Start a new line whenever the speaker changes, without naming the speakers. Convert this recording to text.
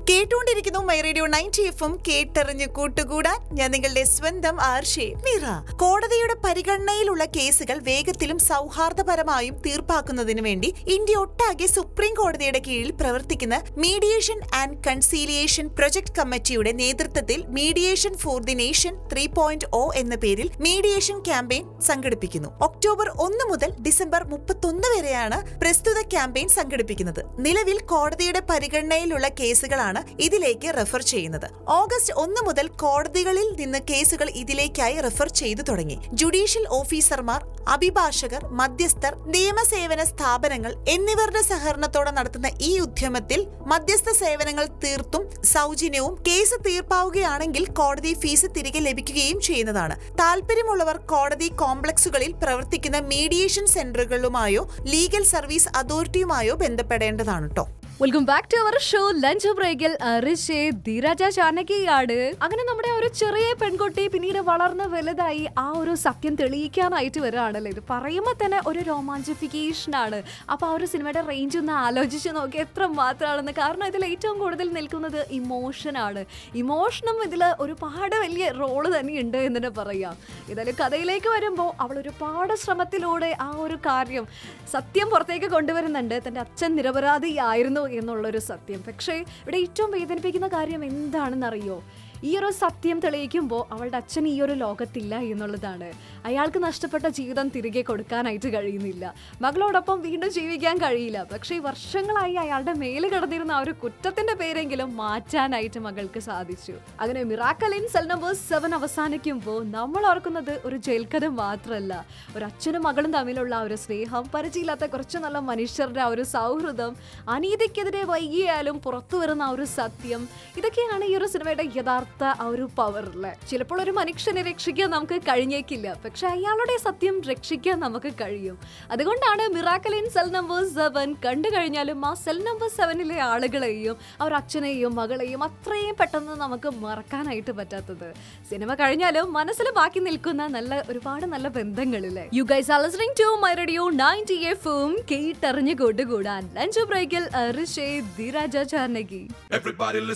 കേട്ടുകൊണ്ടിരിക്കുന്നു my radio ninety എഫും കേട്ടറിഞ്ഞ് കൂട്ടുകൂടാൻ ഞാൻ നിങ്ങളുടെ സ്വന്തം ആർഷേ മീറ കോടതിയുടെ പരിഗണനയിലുള്ള കേസുകൾ വേഗത്തിലും സൗഹാർദ്ദപരമായും തീർപ്പാക്കുന്നതിന് വേണ്ടി ഇന്ത്യ ഒട്ടാകെ സുപ്രീം കോടതിയുടെ കീഴിൽ പ്രവർത്തിക്കുന്ന മീഡിയേഷൻ ആൻഡ് കൺസീലിയേഷൻ പ്രൊജക്ട് കമ്മിറ്റിയുടെ നേതൃത്വത്തിൽ mediation for the nation three point O എന്ന പേരിൽ മീഡിയേഷൻ ക്യാമ്പയിൻ സംഘടിപ്പിക്കുന്നു ഒക്ടോബർ ഒന്ന് മുതൽ ഡിസംബർ മുപ്പത്തൊന്ന് വരെയാണ് പ്രസ്തുത ക്യാമ്പയിൻ സംഘടിപ്പിക്കുന്നത് നിലവിൽ കോടതിയുടെ പരിഗണനയിലുള്ള കേസുകളാണ് ഇതിലേക്ക് റെഫർ ചെയ്യുന്നത് ഓഗസ്റ്റ് ഒന്ന് മുതൽ കോടതികളിൽ നിന്ന് കേസുകൾ ഇതിലേക്കായി റെഫർ ചെയ്തു തുടങ്ങി ജുഡീഷ്യൽ ഓഫീസർമാർ അഭിഭാഷകർ മധ്യസ്ഥർ നിയമസേവന സ്ഥാപനങ്ങൾ എന്നിവരുടെ സഹകരണത്തോടെ നടത്തുന്ന ഈ ഉദ്യമത്തിൽ മധ്യസ്ഥ സേവനങ്ങൾ തീർത്തും സൗജന്യവും കേസ് തീർപ്പാവുകയാണെങ്കിൽ കോടതി ഫീസ് തിരികെ ലഭിക്കുകയും ചെയ്യുന്നതാണ് താല്പര്യമുള്ളവർ കോടതി കോംപ്ലക്സുകളിൽ പ്രവർത്തിക്കുന്ന മീഡിയേഷൻ സെന്ററുകളുമായോ ലീഗൽ സർവീസ് അതോറിറ്റിയുമായോ ബന്ധപ്പെടേണ്ടതാണ് കേട്ടോ
welcome back to our show lunch ബ്രേക്കിൽ ഋഷി ധീരജ ജാനകിയാണ് അങ്ങനെ നമ്മുടെ ആ ഒരു ചെറിയ പെൺകുട്ടി പിന്നീട് വളർന്ന് വലുതായി ആ ഒരു സത്യം തെളിയിക്കാനായിട്ട് വരികയാണല്ലേ ഇത് പറയുമ്പോൾ തന്നെ ഒരു റൊമാൻസിഫിക്കേഷൻ ആണ് അപ്പോൾ ആ ഒരു സിനിമയുടെ റേഞ്ച് ഒന്ന് ആലോചിച്ച് നോക്കി എത്ര മാത്രമാണെന്ന് കാരണം ഇതിൽ ഏറ്റവും കൂടുതൽ നിൽക്കുന്നത് ഇമോഷനാണ് ഇമോഷനും ഇതിൽ ഒരുപാട് വലിയ റോള് തന്നെയുണ്ട് എന്ന് തന്നെ പറയാം ഏതായാലും കഥയിലേക്ക് വരുമ്പോൾ അവൾ ഒരുപാട് ശ്രമത്തിലൂടെ ആ ഒരു കാര്യം സത്യം പുറത്തേക്ക് കൊണ്ടുവരുന്നുണ്ട് തൻ്റെ അച്ഛൻ നിരപരാധിയായിരുന്നു എന്നുള്ളൊരു സത്യം പക്ഷേ ഇവിടെ ഏറ്റവും വേദനിപ്പിക്കുന്ന കാര്യം എന്താണെന്നറിയോ ഈ ഒരു സത്യം തെളിയിക്കുമ്പോൾ അവളുടെ അച്ഛൻ ഈ ഒരു ലോകത്തില്ല എന്നുള്ളതാണ് അയാൾക്ക് നഷ്ടപ്പെട്ട ജീവിതം തിരികെ കൊടുക്കാനായിട്ട് കഴിയുന്നില്ല മകളോടൊപ്പം വീണ്ടും ജീവിക്കാൻ കഴിയില്ല പക്ഷേ ഈ വർഷങ്ങളായി അയാളുടെ മേലെ കിടന്നിരുന്ന ആ ഒരു കുറ്റത്തിന്റെ പേരെങ്കിലും മാറ്റാനായിട്ട് മകൾക്ക് സാധിച്ചു അങ്ങനെ miracle in cell number seven അവസാനിക്കുമ്പോൾ നമ്മൾ ഓർക്കുന്നത് ഒരു ജയിൽക്കഥ മാത്രമല്ല ഒരു അച്ഛനും മകളും തമ്മിലുള്ള ആ ഒരു സ്നേഹം പരിചയമില്ലാത്ത കുറച്ച് നല്ല മനുഷ്യരുടെ ആ ഒരു സൗഹൃദം അനീതിക്കെതിരെ വൈകിയാലും പുറത്തു വരുന്ന ആ ഒരു സത്യം ഇതൊക്കെയാണ് ഈ ഒരു സിനിമയുടെ യഥാർത്ഥ ആ ഒരു പവറില് ചിലപ്പോൾ ഒരു മനുഷ്യനെ രക്ഷിക്കാൻ നമുക്ക് കഴിഞ്ഞേക്കില്ല പക്ഷെ അയാളുടെ സത്യം രക്ഷിക്കാൻ നമുക്ക് കഴിയും അതുകൊണ്ടാണ് miracle in cell number seven കണ്ടു കഴിഞ്ഞാലും ആ സെൽ നമ്പർ സെവനിലെ ആളുകളെയും അവർ അച്ഛനെയും മകളെയും അത്രയും പെട്ടെന്ന് നമുക്ക് മറക്കാനായിട്ട് പറ്റാത്തത് സിനിമ കഴിഞ്ഞാലും മനസ്സിൽ ബാക്കി നിൽക്കുന്ന നല്ല ഒരുപാട് നല്ല ബന്ധങ്ങളില്ലേ you guys are listening to my radio 90 എഫും കേട്ടറിഞ്ഞു കൊണ്ടുകൂടാൻ ലഞ്ച് ബ്രേക്കിൽ ഋഷേ ധീരാജ ചാനകി
Everybody listen.